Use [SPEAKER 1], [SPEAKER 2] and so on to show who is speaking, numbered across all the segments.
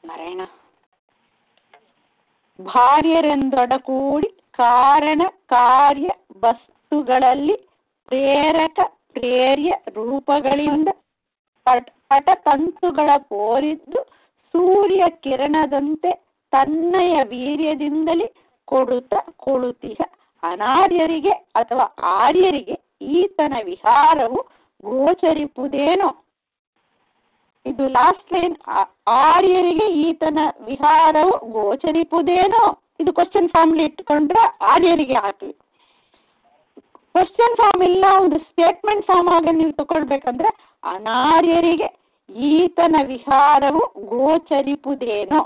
[SPEAKER 1] ನಾರಾಯಣ ಭಾರ್ಯರೆಂದೊಡಗೂಡಿ ಕಾರಣ ಕಾರ್ಯ ವಸ್ತುಗಳಲ್ಲಿ ಪ್ರೇರಕ ಪ್ರೇರ್ಯ ರೂಪಗಳಿಂದ ಪಟ ಪಟತಂತುಗಳ ಪೋರಿದ್ದು ಸೂರ್ಯ ಕಿರಣದಂತೆ ತನ್ನಯ ವೀರ್ಯದಿಂದಲೇ ಕೊಡುತ್ತ ಕೊಳುತಿಹ ಅನಾರ್ಯರಿಗೆ ಅಥವಾ ಆರ್ಯರಿಗೆ ಈತನ ವಿಹಾರವು ಗೋಚರಿಪುದೇನೋ ಇದು ಲಾಸ್ಟ್ ಲೈನ್ ಆರ್ಯರಿಗೆ ಈತನ ವಿಹಾರವು ಗೋಚರಿಪುದೇನೋ ಇದು ಕ್ವಶನ್ ಫಾರ್ಮ್ಲಿ ಇಟ್ಕೊಂಡ್ರೆ ಆರ್ಯರಿಗೆ ಹಾಕಿ ಕ್ವಶನ್ ಫಾರ್ಮ್ ಇಲ್ಲ ಒಂದು ಸ್ಟೇಟ್ಮೆಂಟ್ ಫಾರ್ಮ್ ಆಗಿ ನೀವು ತಗೊಳ್ಬೇಕಂದ್ರೆ ಅನಾರ್ಯರಿಗೆ ಈತನ ವಿಹಾರವು ಗೋಚರಿಪುದೇನೋ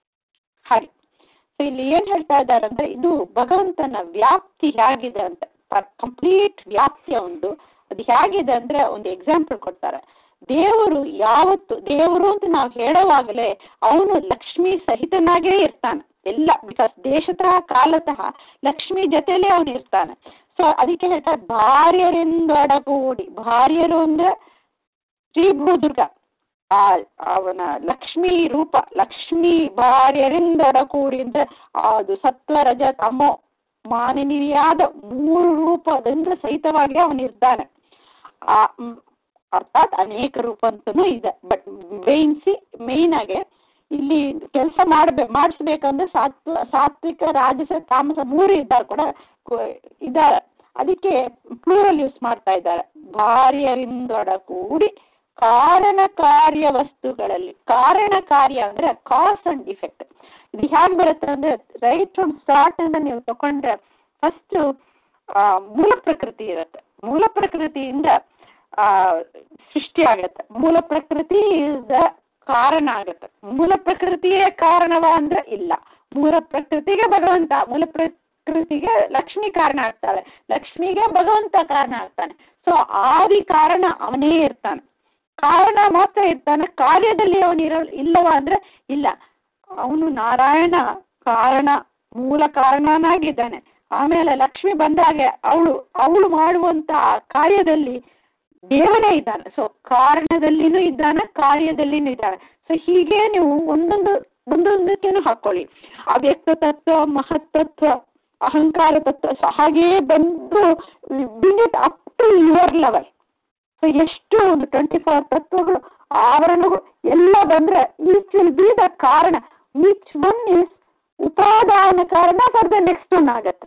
[SPEAKER 1] ಹಾಗೆ ಸೊ ಇಲ್ಲಿ ಏನ್ ಹೇಳ್ತಾ ಇದ್ದಾರೆ ಅಂದ್ರೆ ಇದು ಭಗವಂತನ ವ್ಯಾಪ್ತಿ ಹೇಗಿದೆ ಅಂತ ಕಂಪ್ಲೀಟ್ ವ್ಯಾಪ್ತಿ ಒಂದು ಅದು ಹೇಗಿದೆ ಅಂದ್ರೆ ಒಂದು ಎಕ್ಸಾಂಪಲ್ ಕೊಡ್ತಾರೆ ದೇವರು ಯಾವತ್ತು ದೇವರು ಅಂತ ನಾವು ಹೇಳುವಾಗಲೇ ಅವನು ಲಕ್ಷ್ಮಿ ಸಹಿತನಾಗೇ ಇರ್ತಾನೆ ಎಲ್ಲ ಬಿಕಾಸ್ ದೇಶತಃ ಕಾಲತಃ ಲಕ್ಷ್ಮಿ ಜೊತೆಲೇ ಅವನು ಇರ್ತಾನೆ ಸೊ ಅದಕ್ಕೆ ಹೇಳ್ತಾರೆ ಭಾರ್ಯರಿಂದೊಡಗೂಡಿ ಭಾರ್ಯರು ಅಂದ್ರೆ ಶ್ರೀಭೂದುರ್ಗ ಆ ಅವನ ಲಕ್ಷ್ಮೀ ರೂಪ ಲಕ್ಷ್ಮೀ ಭಾರ್ಯರಿಂದೊಡಗೂಡಿ ಅಂದ್ರೆ ಅದು ಸತ್ವ ರಜ ತಮೋ ಮಾನನೀಯಾದ ಮೂರು ರೂಪದಿಂದ ಸಹಿತವಾಗಿ ಅವನಿರ್ತಾನೆ ಆ ಅರ್ಥಾತ್ ಅನೇಕ ರೂಪ ಅಂತನೂ ಇದೆ ಬಟ್ ಬೇಯಿಸಿ ಮೇಯ್ನ್ ಆಗಿ ಇಲ್ಲಿ ಕೆಲಸ ಮಾಡ್ಬೇ ಮಾಡಿಸ್ಬೇಕಂದ್ರೆ ಸಾತ್ವ ಸಾತ್ವಿಕ ರಾಜಸ ತಾಮಸ ಮೂರು ಇದ್ದಾರೆ ಕೂಡ ಇದ್ದಾರೆ ಅದಕ್ಕೆ ಪ್ಲೂರಲ್ ಯೂಸ್ ಮಾಡ್ತಾ ಇದ್ದಾರೆ ಭಾರ್ಯರಿಂದೊಡಗೂಡಿ ಕಾರಣ ಕಾರ್ಯ ವಸ್ತುಗಳಲ್ಲಿ ಕಾರಣ ಕಾರ್ಯ ಅಂದ್ರೆ ಕಾಸ್ ಅಂಡ್ ಡಿಫೆಕ್ಟ್ ಇದು ಹೇಗೆ ಬರುತ್ತೆ ಅಂದ್ರೆ ರೈಟ್ ಫ್ರಮ್ ಸ್ಟಾರ್ಟ್ ಅಂತ ನೀವು ತಗೊಂಡ್ರೆ ಫಸ್ಟ್ ಮೂಲ ಪ್ರಕೃತಿ ಇರುತ್ತೆ ಮೂಲ ಪ್ರಕೃತಿಯಿಂದ ಆ ಸೃಷ್ಟಿ ಆಗತ್ತೆ ಮೂಲ ಪ್ರಕೃತಿ ಕಾರಣ ಆಗತ್ತೆ ಮೂಲ ಪ್ರಕೃತಿಯೇ ಕಾರಣವ ಅಂದ್ರೆ ಇಲ್ಲ ಮೂಲ ಪ್ರಕೃತಿಗೆ ಭಗವಂತ ಮೂಲ ಪ್ರಕೃತಿಗೆ ಲಕ್ಷ್ಮಿ ಕಾರಣ ಆಗ್ತಾಳೆ ಲಕ್ಷ್ಮಿಗೆ ಭಗವಂತ ಕಾರಣ ಆಗ್ತಾನೆ ಸೊ ಆದಿ ಕಾರಣ ಅವನೇ ಇರ್ತಾನೆ ಕಾರಣ ಮಾತ್ರ ಇರ್ತಾನೆ ಕಾರ್ಯದಲ್ಲಿ ಅವನಿರ ಇಲ್ಲವ ಅಂದ್ರೆ ಇಲ್ಲ ಅವನು ನಾರಾಯಣ ಕಾರಣ ಮೂಲ ಕಾರಣನಾಗಿದ್ದಾನೆ ಆಮೇಲೆ ಲಕ್ಷ್ಮಿ ಬಂದಾಗೆ ಅವಳು ಅವಳು ಮಾಡುವಂತ ಕಾರ್ಯದಲ್ಲಿ ದೇವನೇ ಇದ್ದಾನೆ ಸೊ ಕಾರಣದಲ್ಲಿನೂ ಇದ್ದಾನೆ ಕಾರ್ಯದಲ್ಲಿನೂ ಇದ್ದಾನೆ ಸೊ ಹೀಗೆ ನೀವು ಒಂದೊಂದು ಒಂದೊಂದಕ್ಕೇನು ಹಾಕೊಳ್ಳಿ ಅವ್ಯಕ್ತ ತತ್ವ ಮಹತ್ತತ್ವ ಅಹಂಕಾರ ತತ್ವ ಸೊ ಹಾಗೆಯೇ ಬಂದು bring it up to your level so ಎಷ್ಟು ಒಂದು ಟ್ವೆಂಟಿ ಫೋರ್ ತತ್ವಗಳು ಆವರಣಗಳು ಎಲ್ಲ ಬಂದ್ರೆ ಈಚ್ ವಿಲ್ ಬಿ ದ ಕಾರಣ ಈಚ್ ಒನ್ ಇಸ್ ಉಪಾದಾನ ಕಾರಣ ಫಾರ್ ದ ನೆಕ್ಸ್ಟ್ ಒನ್ ಆಗತ್ತೆ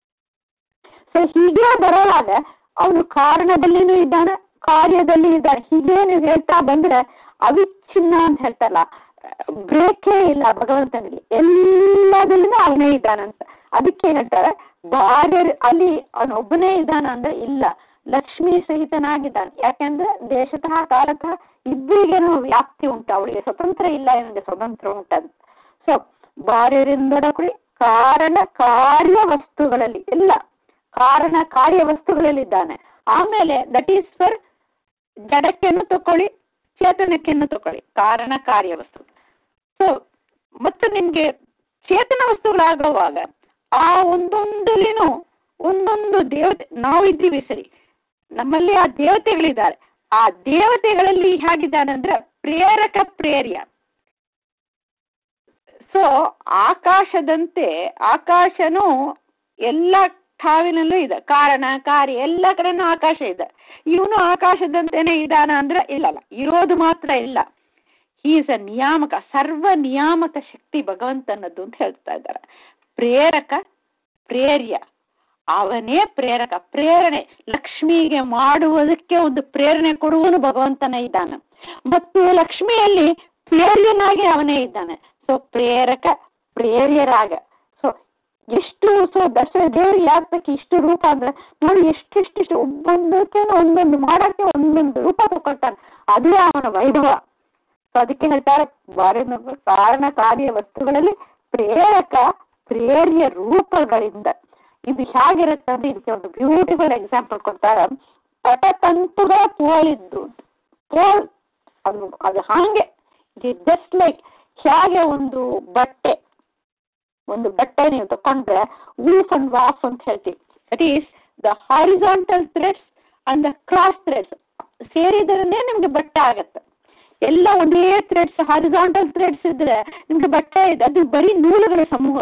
[SPEAKER 1] ಸೊ ಹೀಗೆ ಬರೋವಾಗ ಅವನು ಕಾರಣದಲ್ಲಿನೂ ಇದ್ದಾನೆ ಕಾರ್ಯದಲ್ಲಿ ಇದ್ದಾನೆ ಹೀಗೆ ನೀವು ಹೇಳ್ತಾ ಬಂದ್ರೆ ಅವಿಚ್ಛಿನ್ನ ಅಂತ ಹೇಳ್ತಲ್ಲ ಬ್ರೇಕೇ ಇಲ್ಲ ಭಗವಂತನಿಗೆ ಎಲ್ಲದಲ್ಲಿನೂ ಅವನೇ ಇದ್ದಾನಂತ ಅದಕ್ಕೆ ಹೇಳ್ತಾರೆ ಭಾರ್ಯ ಅಲ್ಲಿ ಅವನೊಬ್ಬನೇ ಇದ್ದಾನ ಅಂದ್ರೆ ಇಲ್ಲ ಲಕ್ಷ್ಮೀ ಸಹಿತನಾಗಿದ್ದಾನೆ ಯಾಕೆಂದ್ರೆ ದೇಶತಃ ಕಾಲತಃ ಇಬ್ಬರಿಗೇನು ವ್ಯಾಪ್ತಿ ಉಂಟು ಅವಳಿಗೆ ಸ್ವತಂತ್ರ ಇಲ್ಲ ಇವನಿಗೆ ಸ್ವತಂತ್ರ ಉಂಟಂತ ಸೊ ಭಾರ್ಯರಿಂದೊಡಗುಡಿ ಕಾರಣ ಕಾರ್ಯ ವಸ್ತುಗಳಲ್ಲಿ ಎಲ್ಲ ಕಾರಣ ಕಾರ್ಯ ವಸ್ತುಗಳಲ್ಲಿದ್ದಾನೆ ಆಮೇಲೆ ದಟ್ ಈಸ್ ಫರ್ ಜಡಕ್ಕೆನ್ನು ತಕೊಳ್ಳಿ ಚೇತನಕ್ಕೆನ್ನು ತಕೊಳ್ಳಿ ಕಾರಣ ಕಾರ್ಯ ವಸ್ತು ಸೊ ಮತ್ತು ನಿಮ್ಗೆ ಚೇತನ ವಸ್ತುಗಳಾಗುವಾಗ ಆ ಒಂದೊಂದಲ್ಲಿನೂ ಒಂದೊಂದು ದೇವತೆ ನಾವಿದ್ದೀವಿ ಸರಿ ನಮ್ಮಲ್ಲಿ ಆ ದೇವತೆಗಳಿದ್ದಾರೆ ಆ ದೇವತೆಗಳಲ್ಲಿ ಹೇಗಿದ್ದಾನೆ ಅಂದ್ರೆ ಪ್ರೇರಕ ಪ್ರೇರ್ಯ ಸೊ ಆಕಾಶದಂತೆ ಆಕಾಶನು ಎಲ್ಲ ಠಾವಿನಲ್ಲೂ ಇದೆ ಕಾರಣ ಕಾರ್ಯ ಎಲ್ಲ ಕಡೆನೂ ಆಕಾಶ ಇದೆ ಇವನು ಆಕಾಶದಂತೆನೆ ಇದಾನ ಅಂದ್ರೆ ಇಲ್ಲಲ್ಲ ಇರೋದು ಮಾತ್ರ ಇಲ್ಲ ಈಸ್ ಅ ನಿಯಾಮಕ ಸರ್ವ ನಿಯಾಮಕ ಶಕ್ತಿ ಭಗವಂತನದ್ದು ಅಂತ ಹೇಳ್ತಾ ಇದ್ದಾರೆ ಪ್ರೇರಕ ಪ್ರೇರ್ಯ ಅವನೇ ಪ್ರೇರಕ ಪ್ರೇರಣೆ ಲಕ್ಷ್ಮಿಗೆ ಮಾಡುವುದಕ್ಕೆ ಒಂದು ಪ್ರೇರಣೆ ಕೊಡುವನು ಭಗವಂತನೇ ಇದ್ದಾನೆ ಮತ್ತು ಲಕ್ಷ್ಮಿಯಲ್ಲಿ ಪ್ರೇರ್ಯನಾಗಿ ಅವನೇ ಇದ್ದಾನೆ ಸೊ ಪ್ರೇರಕ ಪ್ರೇರ್ಯರಾಗ ಸೊ ಎಷ್ಟು ಸೊ ದಸರಾ ದೇವ್ರು ಯಾತಕ್ಕೆ ಇಷ್ಟು ರೂಪ ಅಂದ್ರೆ ನೋಡಿ ಎಷ್ಟೆಷ್ಟಿಷ್ಟು ಒಂದೊಂದಕ್ಕೆ ಒಂದೊಂದು ಮಾಡಕ್ಕೆ ಒಂದೊಂದು ರೂಪ ತಗೊಳ್ತಾನೆ ಅದೇ ಅವನ ವೈಭವ ಸೊ ಅದಕ್ಕೆ ಹೇಳ್ತಾರೆ ಕಾರಣ ಕಾರ್ಯ ವಸ್ತುಗಳಲ್ಲಿ ಪ್ರೇರಕ ಪ್ರೇರ್ಯ ರೂಪಗಳಿಂದ ಇದು ಹೇಗಿರುತ್ತೆ ಅಂದ್ರೆ ಇದಕ್ಕೆ ಒಂದು ಬ್ಯೂಟಿಫುಲ್ ಎಕ್ಸಾಂಪಲ್ ಕೊಡ್ತಾರೆ ಪಟತಂತುಗಳ ಪೋಲಿದ್ದು ಪೋಲ್ ಅದು ಅದು ಹಾಗೆ ಇಟ್ ಜಸ್ಟ್ ಲೈಕ್ ಹೇಗೆ ಒಂದು ಬಟ್ಟೆ ಒಂದು ಬಟ್ಟೆ ನೀವು ತಕೊಂಡ್ರೆ ವೂಫ್ ಅಂಡ್ ವಾಫ್ ಅಂತ ಹೇಳ್ತೀವಿ that is the horizontal threads and the cross threads ಸೇರಿದ್ರೆ ನಿಮ್ಗೆ ಬಟ್ಟೆ ಆಗತ್ತೆ ಎಲ್ಲ ಒಂದೇ ಥ್ರೆಡ್ಸ್ ಹಾರಿಜಾಂಟಲ್ ಥ್ರೆಡ್ಸ್ ಇದ್ರೆ ನಿಮ್ಗೆ ಬಟ್ಟೆ ಇದೆ ಅದು ಬರೀ ನೂಲುಗಳ ಸಮೂಹ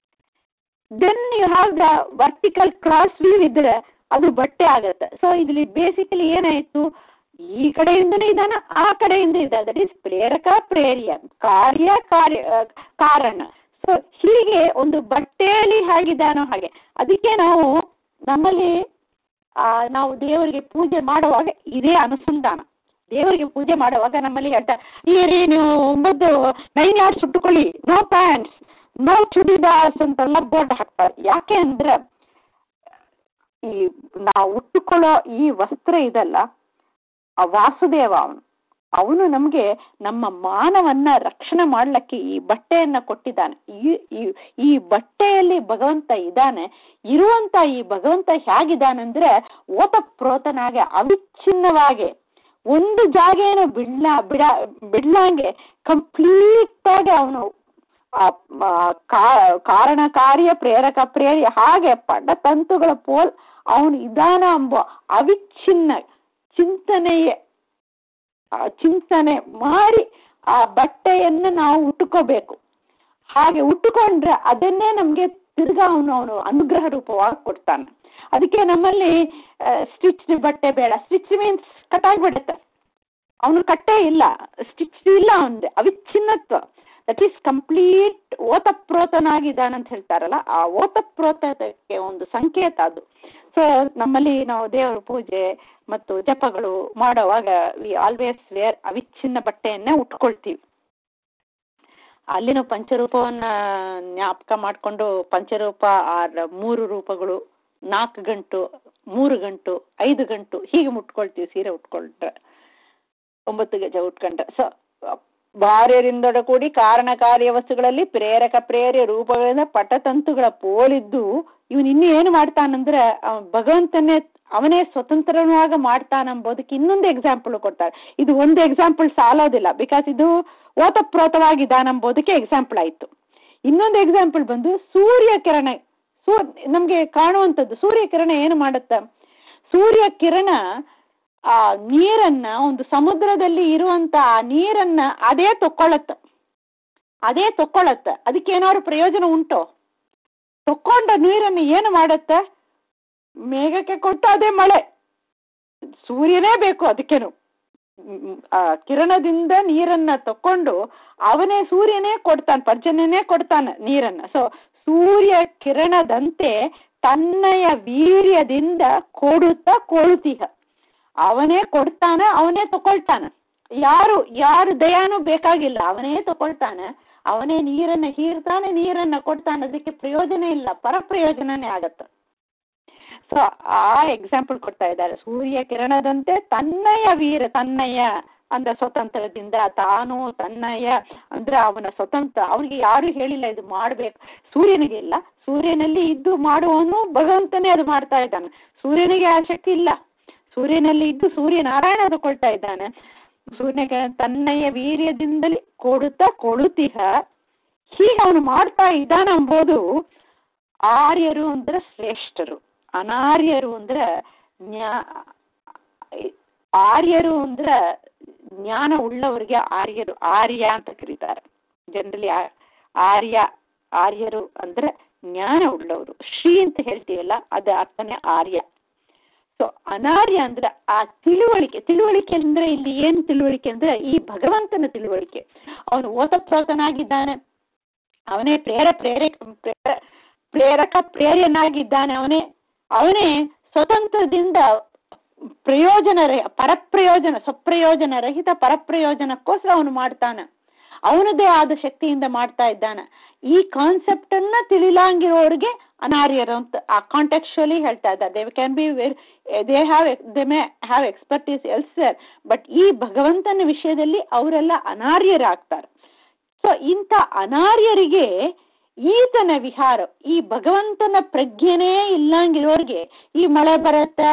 [SPEAKER 1] then you have the vertical cross view ಇದ್ರೆ ಅದು ಬಟ್ಟೆ ಆಗತ್ತೆ ಸೊ ಇಲ್ಲಿ ಬೇಸಿಕಲಿ ಏನಾಯ್ತು ಈ ಕಡೆಯಿಂದನೂ ಇದಾನ ಆ ಕಡೆಯಿಂದ ಇದೆ ದಟ್ ಈಸ್ ಪ್ರೇರಕ ಪ್ರೇರ್ಯ ಕಾರ್ಯ ಕಾರ್ಯ ಆ, ಕಾರಣ ಸೊ ಹೀಗೆ ಒಂದು ಬಟ್ಟೆಯಲ್ಲಿ ಹೇಗಿದ್ದಾನೋ ಹಾಗೆ ಅದಕ್ಕೆ ನಾವು ನಮ್ಮಲ್ಲಿ ಆ, ನಾವು ದೇವರಿಗೆ ಪೂಜೆ ಮಾಡುವಾಗ ಇದೇ ಅನುಸಂಧಾನ ದೇವರಿಗೆ ಪೂಜೆ ಮಾಡುವಾಗ ನಮ್ಮಲ್ಲಿ ಹೇಳ್ತಾರೆ ಈ ರೀ ನೀವು ಒಂಬತ್ತು ನೈನ್ ಯಾರ್ಡ್ಸ್ ಸುಟ್ಟುಕೊಳ್ಳಿ ನೋ ಪ್ಯಾಂಟ್ಸ್ ನೋ ಚುಡಿದಾರ್ಸ್ ಅಂತೆಲ್ಲ ಬೋರ್ಡ್ ಹಾಕ್ತಾರೆ ಯಾಕೆ ಅಂದ್ರೆ ಈ ನಾವು ಉಟ್ಟುಕೊಳ್ಳೋ ಈ ವಸ್ತ್ರ ಇದಲ್ಲ ಆ ವಾಸುದೇವ ಅವನು ಅವನು ನಮಗೆ ನಮ್ಮ ಮಾನವನ್ನ ರಕ್ಷಣೆ ಮಾಡ್ಲಿಕ್ಕೆ ಈ ಬಟ್ಟೆಯನ್ನ ಕೊಟ್ಟಿದ್ದಾನೆ ಈ ಈ- ಈ ಬಟ್ಟೆಯಲ್ಲಿ ಭಗವಂತ ಇದ್ದಾನೆ ಇರುವಂತ ಈ ಭಗವಂತ ಹೇಗಿದ್ದಾನಂದ್ರೆ ಓತಪ್ರೋತನಾಗೆ ಅವಿಚ್ಛಿನ್ನವಾಗಿ ಒಂದು ಜಾಗೇನು ಬಿಡ್ಲ ಬಿಡ ಬಿಡ್ಲಂಗೆ ಕಂಪ್ಲೀಟ್ ಆಗಿ ಅವನು ಆ, ಆ, ಕಾ- ಕಾರಣ ಕಾರ್ಯ ಪ್ರೇರಕ ಪ್ರೇರ್ಯ ಹಾಗೆ ಪಡತಂತುಗಳ ಪೋಲ್ ಅವನು ಇದಾನ ಎಂಬ ಅವಿಚ್ಛಿನ್ನ ಚಿಂತನೆಯೇ ಆ ಚಿಂತನೆ ಮಾಡಿ ಆ ಬಟ್ಟೆಯನ್ನು ನಾವು ಉಟ್ಕೋಬೇಕು ಹಾಗೆ ಉಟ್ಟುಕೊಂಡ್ರೆ ಅದನ್ನೇ ನಮ್ಗೆ ತಿರ್ಗಾ ಅವನು ಅವನು ಅನುಗ್ರಹ ರೂಪವಾಗಿ ಕೊಡ್ತಾನೆ ಅದಕ್ಕೆ ನಮ್ಮಲ್ಲಿ ಸ್ಟಿಚ್ ಬಟ್ಟೆ ಬೇಡ ಸ್ಟಿಚ್ ಮೀನ್ಸ್ ಕಟ್ಟಾಗ್ಬಿಡುತ್ತೆ ಅವನು ಕಟ್ಟೇ ಇಲ್ಲ ಸ್ಟಿಚ್ ಇಲ್ಲ ಅವನಿಗೆ ಅವಿಚ್ಛಿನ್ನತ್ವ ದಟ್ ಈಸ್ ಕಂಪ್ಲೀಟ್ ಓತಪ್ರೋತನಾಗಿದ್ದಾನಂತ ಹೇಳ್ತಾರಲ್ಲ ಆ ಓತಪ್ರೋತಕ್ಕೆ ಒಂದು ಸಂಕೇತ ಅದು ಸೊ ನಮ್ಮಲ್ಲಿ ನಾವು ದೇವರ ಪೂಜೆ ಮತ್ತು ಜಪಗಳು ಮಾಡುವಾಗ ವಿ ಆಲ್ವೇಸ್ ವೇರ್ ಅವಿಚ್ಛಿನ್ನ ಬಟ್ಟೆಯನ್ನೇ ಉಟ್ಕೊಳ್ತೀವಿ ಅಲ್ಲಿನ ಪಂಚರೂಪವನ್ನ ಜ್ಞಾಪಕ ಮಾಡಿಕೊಂಡು ಪಂಚರೂಪ ಆರ್ ಮೂರು ರೂಪಗಳು ನಾಲ್ಕು ಗಂಟು ಮೂರು ಗಂಟು ಐದು ಗಂಟು ಹೀಗೆ ಮುಟ್ಕೊಳ್ತೀವಿ ಸೀರೆ ಉಟ್ಕೊಂಡ್ರೆ ಒಂಬತ್ತು ಗಜ ಉಟ್ಕೊಂಡ್ರೆ ಸೊ ಬಾರ್ಯರಿಂದೊಡ ಕೂಡಿ ಕಾರಣ ಕಾರ್ಯ ವಸ್ತುಗಳಲ್ಲಿ ಪ್ರೇರಕ ಪ್ರೇರ್ಯ ರೂಪಗಳಿಂದ ಪಟತಂತುಗಳ ಪೋಲಿದ್ದು ಇವನು ಇನ್ನು ಏನು ಮಾಡ್ತಾನಂದ್ರೆ ಅವ ಭಗವಂತನೇ ಅವನೇ ಸ್ವತಂತ್ರನಾಗ ಮಾಡ್ತಾನಂಬೋದಕ್ಕೆ ಇನ್ನೊಂದು ಎಕ್ಸಾಂಪಲ್ ಕೊಡ್ತಾರೆ ಇದು ಒಂದು ಎಕ್ಸಾಂಪಲ್ ಸಾಲೋದಿಲ್ಲ ಬಿಕಾಸ್ ಇದು ಓತಪ್ರೋತವಾಗಿದ್ದಾನಂಬೋದಕ್ಕೆ ಎಕ್ಸಾಂಪಲ್ ಆಯ್ತು ಇನ್ನೊಂದು ಎಕ್ಸಾಂಪಲ್ ಬಂದು ಸೂರ್ಯ ಕಿರಣ ಸೂ ನಮ್ಗೆ ಕಾಣುವಂಥದ್ದು ಸೂರ್ಯ ಕಿರಣ ಏನು ಮಾಡುತ್ತೆ ಸೂರ್ಯ ಕಿರಣ ಆ ನೀರನ್ನ ಒಂದು ಸಮುದ್ರದಲ್ಲಿ ಇರುವಂತ ಆ ನೀರನ್ನ ಅದೇ ತಕ್ಕೊಳ್ಳತ್ತ ಅದೇ ತಕ್ಕೊಳ್ಳತ್ತ ಅದಕ್ಕೆ ಏನಾದ್ರು ಪ್ರಯೋಜನ ಉಂಟೋ ತಕ್ಕೊಂಡ ನೀರನ್ನು ಏನು ಮಾಡತ್ತೆ ಮೇಘಕ್ಕೆ ಕೊಟ್ಟ ಅದೇ ಮಳೆ ಸೂರ್ಯನೇ ಬೇಕು ಅದಕ್ಕೇನು ಮ್, ಆ ಕಿರಣದಿಂದ ನೀರನ್ನ ತಕೊಂಡು ಅವನೇ ಸೂರ್ಯನೇ ಕೊಡ್ತಾನೆ ಪರ್ಜನ್ಯನೇ ಕೊಡ್ತಾನೆ ನೀರನ್ನ ಸೊ ಸೂರ್ಯ ಕಿರಣದಂತೆ ತನ್ನಯ ವೀರ್ಯದಿಂದ ಕೊಡುತ್ತಾ ಕೊಳುತಿಹ ಅವನೇ ಕೊಡ್ತಾನೆ ಅವನೇ ತಕೊಳ್ತಾನೆ ಯಾರು ಯಾರು ದಯಾನು ಬೇಕಾಗಿಲ್ಲ ಅವನೇ ತಕೊಳ್ತಾನೆ ಅವನೇ ನೀರನ್ನ ಹೀರ್ತಾನೆ ನೀರನ್ನ ಕೊಡ್ತಾನೆ ಅದಕ್ಕೆ ಪ್ರಯೋಜನ ಇಲ್ಲ ಪರ ಪ್ರಯೋಜನನೇ ಆಗತ್ತೆ ಸೊ ಆ ಎಕ್ಸಾಂಪಲ್ ಕೊಡ್ತಾ ಇದ್ದಾರೆ ಸೂರ್ಯ ಕಿರಣದಂತೆ ತನ್ನಯ ವೀರ ತನ್ನಯ ಅಂದ್ರೆ ಸ್ವತಂತ್ರದಿಂದ ತಾನು ತನ್ನಯ ಅಂದ್ರೆ ಅವನ ಸ್ವತಂತ್ರ ಅವನಿಗೆ ಯಾರು ಹೇಳಿಲ್ಲ ಇದು ಮಾಡ್ಬೇಕು ಸೂರ್ಯನಿಗೆ ಇಲ್ಲ ಸೂರ್ಯನಲ್ಲಿ ಇದ್ದು ಮಾಡುವವನು ಭಗವಂತನೇ ಅದು ಮಾಡ್ತಾ ಇದ್ದಾನೆ ಸೂರ್ಯನಿಗೆ ಆ ಶಕ್ತಿ ಇಲ್ಲ ಸೂರ್ಯನಲ್ಲಿ ಇದ್ದು ಸೂರ್ಯ ನಾರಾಯಣ ತಗೊಳ್ತಾ ಇದ್ದಾನೆ ಸೂರ್ಯನಿಗೆ ತನ್ನಯ ವೀರ್ಯದಿಂದಲೇ ಕೊಡುತ್ತಾ ಕೊಳುತಿಹ ಹೀಗೆ ಅವನು ಮಾಡ್ತಾ ಇದ್ದಾನ ಎಂಬುದು ಆರ್ಯರು ಅಂದ್ರೆ ಶ್ರೇಷ್ಠರು ಅನಾರ್ಯರು ಅಂದ್ರೆ ಜ್ಞಾ ಆರ್ಯರು ಅಂದ್ರೆ ಜ್ಞಾನ ಉಳ್ಳವರಿಗೆ ಆರ್ಯರು ಆರ್ಯ ಅಂತ ಕರೀತಾರೆ ಜನರಲಿ ಆರ್ಯ ಆರ್ಯರು ಅಂದ್ರೆ ಜ್ಞಾನ ಉಳ್ಳವರು ಶ್ರೀ ಅಂತ ಹೇಳ್ತೀವಲ್ಲ ಅದ ಅರ್ಥನೇ ಆರ್ಯ ಸೊ ಅನಾರ್ಯ ಅಂದ್ರೆ ಆ ತಿಳುವಳಿಕೆ ತಿಳುವಳಿಕೆ ಅಂದ್ರೆ ಇಲ್ಲಿ ಏನ್ ತಿಳುವಳಿಕೆ ಅಂದ್ರೆ ಈ ಭಗವಂತನ ತಿಳುವಳಿಕೆ ಅವನು ಓತಪ್ರೋತನಾಗಿದ್ದಾನೆ ಅವನೇ ಪ್ರೇರ ಪ್ರೇರಕ ಪ್ರೇರ- ಪ್ರೇರಕ ಪ್ರೇರ್ಯನಾಗಿದ್ದಾನೆ ಅವನೇ ಅವನೇ ಸ್ವತಂತ್ರದಿಂದ ಪ್ರಯೋಜನ ರಹ- ಪರಪ್ರಯೋಜನ ಸ್ವಪ್ರಯೋಜನ ರಹಿತ ಪರಪ್ರಯೋಜನಕ್ಕೋಸ್ಕರ ಅವನು ಮಾಡ್ತಾನೆ ಅವನದೇ ಆದ ಶಕ್ತಿಯಿಂದ ಮಾಡ್ತಾ ಇದ್ದಾನೆ ಈ ಕಾನ್ಸೆಪ್ಟ್ ಅನ್ನ ತಿಳಿಲಾಂಗಿರೋರಿಗೆ ಅನಾರ್ಯರು ಅಂತ ಆ ಕಾಂಟೆಕ್ಚುಲಿ ಹೇಳ್ತಾ ಇದ್ದಾರೆ they can be they have they may have expertise ಎಲ್ಸರ್ ಬಟ್ ಈ ಭಗವಂತನ ವಿಷಯದಲ್ಲಿ ಅವರೆಲ್ಲ ಅನಾರ್ಯರಾಗ್ತಾರೆ ಸೊ ಇಂಥ ಅನಾರ್ಯರಿಗೆ ಈತನ ವಿಹಾರ ಈ ಭಗವಂತನ ಪ್ರಜ್ಞೆನೇ ಇಲ್ಲಂಗಿರೋರಿಗೆ ಈ ಮಳೆ ಬರುತ್ತೆ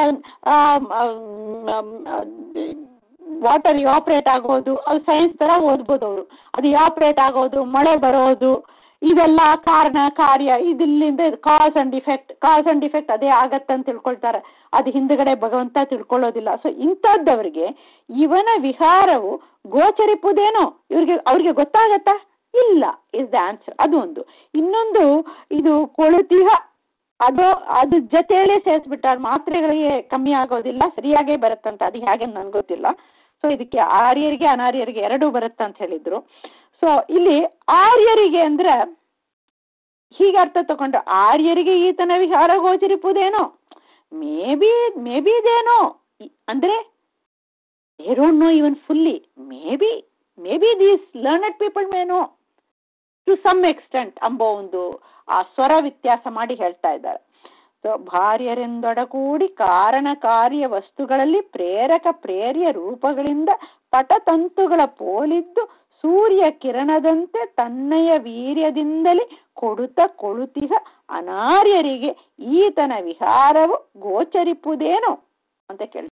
[SPEAKER 1] ವಾಟರ್ ಆಪರೇಟ್ ಆಗೋದು ಅದು ಸೈನ್ಸ್ ತರ ಓದ್ಬೋದು ಅವರು ಅದು ಆಪರೇಟ್ ಆಗೋದು ಮಳೆ ಬರೋದು ಇದೆಲ್ಲ ಕಾರಣ ಕಾರ್ಯ ಇದಿಲ್ಲಿಂದ cause and defect cause and defect ಅದೇ ಆಗತ್ತಂತ ತಿಳ್ಕೊಳ್ತಾರೆ ಅದು ಹಿಂದ್ಗಡೆ ಭಗವಂತ ತಿಳ್ಕೊಳ್ಳೋದಿಲ್ಲ ಸೊ ಇಂಥದ್ದವರಿಗೆ ಇವನ ವಿಹಾರವು ಗೋಚರಿಪುದೇನೋ ಇವ್ರಿಗೆ ಅವ್ರಿಗೆ ಗೊತ್ತಾಗತ್ತಾ ಇಲ್ಲ ಇಸ್ ದ ಆನ್ಸರ್ ಅದು ಒಂದು ಇನ್ನೊಂದು ಇದು ಕೊಳುತಿಹ ಅದು ಅದು ಜೊತೆಯಲ್ಲೇ ಸೇರಿಸ್ಬಿಟ್ಟಾರೆ ಮಾತ್ರೆಗಳಿಗೆ ಕಮ್ಮಿ ಆಗೋದಿಲ್ಲ ಸರಿಯಾಗೇ ಬರುತ್ತಂತ ಅದು ಹೇಗೆ ನನ್ಗೆ ಗೊತ್ತಿಲ್ಲ ಸೊ ಇದಕ್ಕೆ ಆರ್ಯರಿಗೆ ಅನಾರ್ಯರಿಗೆ ಎರಡೂ ಬರುತ್ತಂತ ಹೇಳಿದ್ರು ಸೊ ಇಲ್ಲಿ ಆರ್ಯರಿಗೆ ಅಂದ್ರೆ ಹೀಗೆ ಅರ್ಥ ತಗೊಂಡು ಆರ್ಯರಿಗೆ ಈತನ ವಿಹಾರ ಗೋಚರಿಪುದೇನೋ ಮೇ ಬಿ ಮೇ ಬಿ ಇದೇನೋ ಅಂದ್ರೆ they don't know even fully maybe maybe these learned people may know to some extent ಅಂಬೋ ಒಂದು ಆ ಸ್ವರ ವ್ಯತ್ಯಾಸ ಮಾಡಿ ಹೇಳ್ತಾ ಇದ್ದಾರೆ ಸೊ ಭಾರ್ಯರೆಂದೊಡಗೂಡಿ ಕಾರಣ ಕಾರ್ಯ ವಸ್ತುಗಳಲ್ಲಿ ಪ್ರೇರಕ ಪ್ರೇರ್ಯ ರೂಪಗಳಿಂದ ಪಟತಂತುಗಳ ಪೋಲಿದ್ದು ಸೂರ್ಯ ಕಿರಣದಂತೆ ತನ್ನಯ ವೀರ್ಯದಿಂದಲೇ ಕೊಡುತ್ತ ಕೊಳುತಿಹ ಅನಾರ್ಯರಿಗೆ ಈತನ ವಿಹಾರವು ಗೋಚರಿಪುದೇನೋ ಅಂತ ಕೇಳಿ